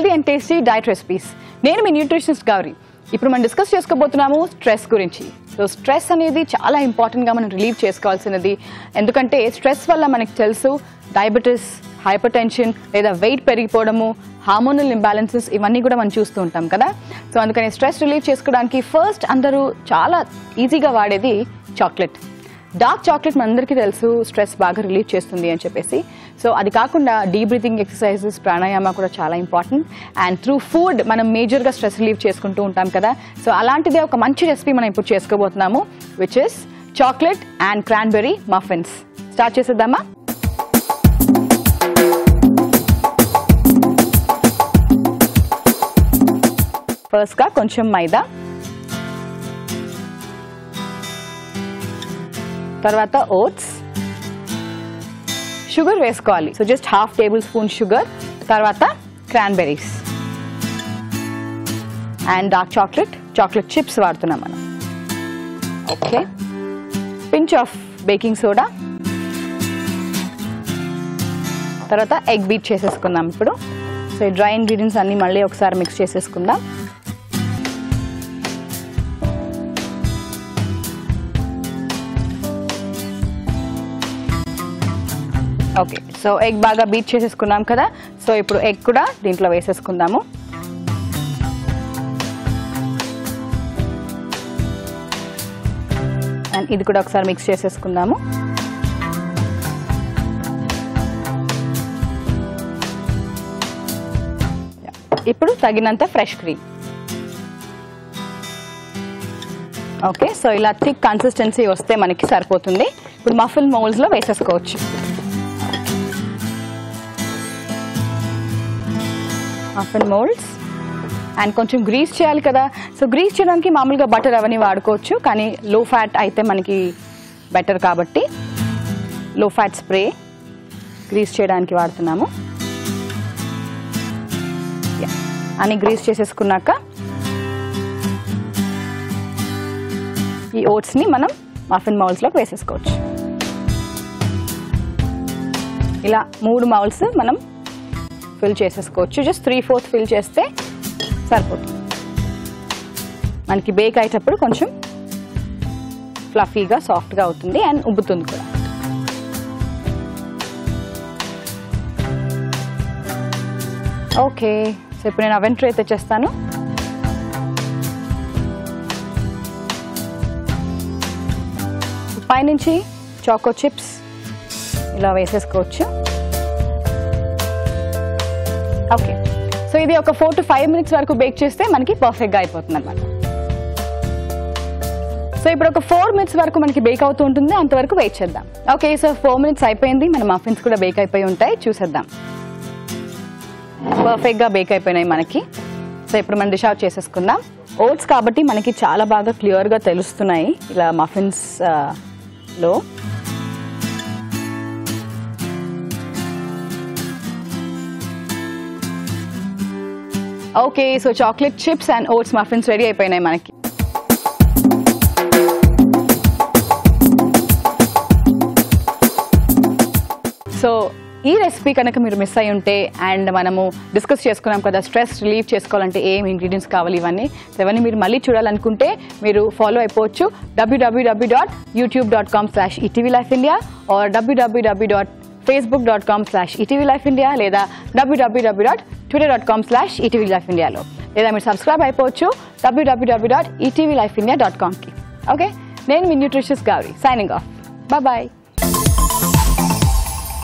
Healthy and tasty diet recipes నేను మీ nutritionist Gauri ఇప్పుడు మనం డిస్కస్ చేసుకోబోతున్నాము స్ట్రెస్ గురించి సో స్ట్రెస్ అనేది చాలా ఇంపార్టెంట్గా మనం రిలీవ్ చేసుకోవాల్సినది ఎందుకంటే స్ట్రెస్ వల్ల మనకి తెలుసు డయాబెటీస్ హైపర్ టెన్షన్ లేదా వెయిట్ పెరిగిపోవడము హార్మోనల్ ఇంబ్యాలెన్సెస్ ఇవన్నీ కూడా మనం చూస్తూ ఉంటాం కదా సో అందుకని స్ట్రెస్ రిలీవ్ చేసుకోవడానికి ఫస్ట్ అందరూ చాలా ఈజీగా వాడేది చాక్లెట్ డార్క్ చాక్లెట్ మనందరికీ తెలుసు స్ట్రెస్ బాగా రిలీవ్ చేస్తుంది అని చెప్పేసి సో అది కాకుండా డీ బ్రీతింగ్ ఎక్సర్సైజెస్ ప్రాణాయామ కూడా చాలా ఇంపార్టెంట్ అండ్ త్రూ ఫుడ్ మనం మేజర్గా స్ట్రెస్ రిలీవ్ చేసుకుంటూ ఉంటాం కదా సో అలాంటిదే ఒక మంచి రెసిపీ మనం ఇప్పుడు చేసుకోబోతున్నాము which is chocolate and cranberry muffins start చేసేద్దామా ఫస్ట్గా కొంచెం మైదా తర్వాత ఓట్స్ షుగర్ వేసుకోవాలి so just half tablespoon sugar తర్వాత cranberries and dark chocolate chocolate chips వాడుతున్నాం మనం okay pinch of baking soda తర్వాత ఎగ్ బీట్ చేసేసుకుందాం ఇప్పుడు సో ఈ డ్రై ఇంగ్రీడియంట్స్ అన్ని మళ్ళీ ఒకసారి మిక్స్ చేసేసుకుందాం ఓకే సో ఎగ్ బాగా బీట్ చేసేసుకున్నాం కదా సో ఇప్పుడు ఎగ్ కూడా దీంట్లో వేసేసుకుందాము అండ్ ఇది కూడా ఒకసారి మిక్స్ చేసేసుకుందాము ఇప్పుడు తగినంత ఫ్రెష్ క్రీమ్ ఓకే సో ఇలా థిక్ కన్సిస్టెన్సీ వస్తే మనకి సరిపోతుంది ఇప్పుడు మఫిన్ మౌల్స్లో వేసేసుకోవచ్చు మఫిన్ మోల్డ్స్ అండ్ కొంచెం గ్రీస్ చేయాలి కదా సో గ్రీస్ చేయడానికి మామూలుగా బటర్ అవన్నీ వాడుకోవచ్చు కానీ లో ఫ్యాట్ అయితే మనకి బెటర్ కాబట్టి లో ఫ్యాట్ స్ప్రే గ్రీస్ చేయడానికి వాడుతున్నాము Yeah. అని గ్రీస్ చేసేసుకున్నాక ఈ ఓట్స్ని మనం మఫిన్ మౌల్స్లోకి వేసేసుకోవచ్చు ఇలా మూడు మౌల్స్ మనం ఫిల్ చేసేసుకోవచ్చు జస్ట్ త్రీ ఫోర్త్ ఫిల్ చేస్తే సరిపోతుంది మనకి బేక్ అయ్యేటప్పుడు కొంచెం ఫ్లఫీగా సాఫ్ట్గా అవుతుంది అండ్ ఉబ్బుతుంది కూడా ఓకే సో ఇప్పుడు నేను అవెన్ ట్రే తెచ్చేస్తాను పైనుంచి చాకో చిప్స్ ఇలా వేసేసుకోవచ్చు ఓకే సో ఇది ఒక ఫోర్ టు ఫైవ్ మినిట్స్ వరకు బేక్ చేస్తే మనకి పర్ఫెక్ట్గా అయిపోతుంది అనమాట సో ఇప్పుడు ఒక ఫోర్ మినిట్స్ వరకు మనకి బేక్ అవుతూ ఉంటుంది అంతవరకు వెయిట్ చేద్దాం ఓకే సో ఫోర్ మినిట్స్ అయిపోయింది మన మఫిన్స్ కూడా బేక్ అయిపోయి ఉంటాయి చూసేద్దాం పర్ఫెక్ట్గా బేక్ అయిపోయినాయి మనకి సో ఇప్పుడు మనం డిష్ అవుట్ చేసేసుకుందాం ఓట్స్ కాబట్టి మనకి చాలా బాగా క్లియర్గా తెలుస్తున్నాయి ఇలా మఫిన్స్ లో okay so chocolate chips and oats muffins ready అయిపోయినాయి మనకి సో ఈ రెసిపీ కనుక మీరు మిస్ అయి ఉంటే అండ్ మనము డిస్కస్ చేసుకున్నాం కదా స్ట్రెస్ రిలీవ్ చేసుకోవాలంటే ఏం ఇంగ్రీడియంట్స్ కావాలి ఇవన్నీ సో ఇవన్నీ మీరు మళ్ళీ చూడాలనుకుంటే మీరు ఫాలో అయిపోవచ్చు WWW dot YouTube dot com slash ETV life India or WWW dot Facebook dot com slash ETV life India లేదా WWW dot Twitter dot com slash ETV life ఇండియాలో లేదా మీరు సబ్స్క్రైబ్ అయిపోవచ్చు WWW dot ETV life India dot కామ్కి okay నేను మీ nutritious Gauri signing off bye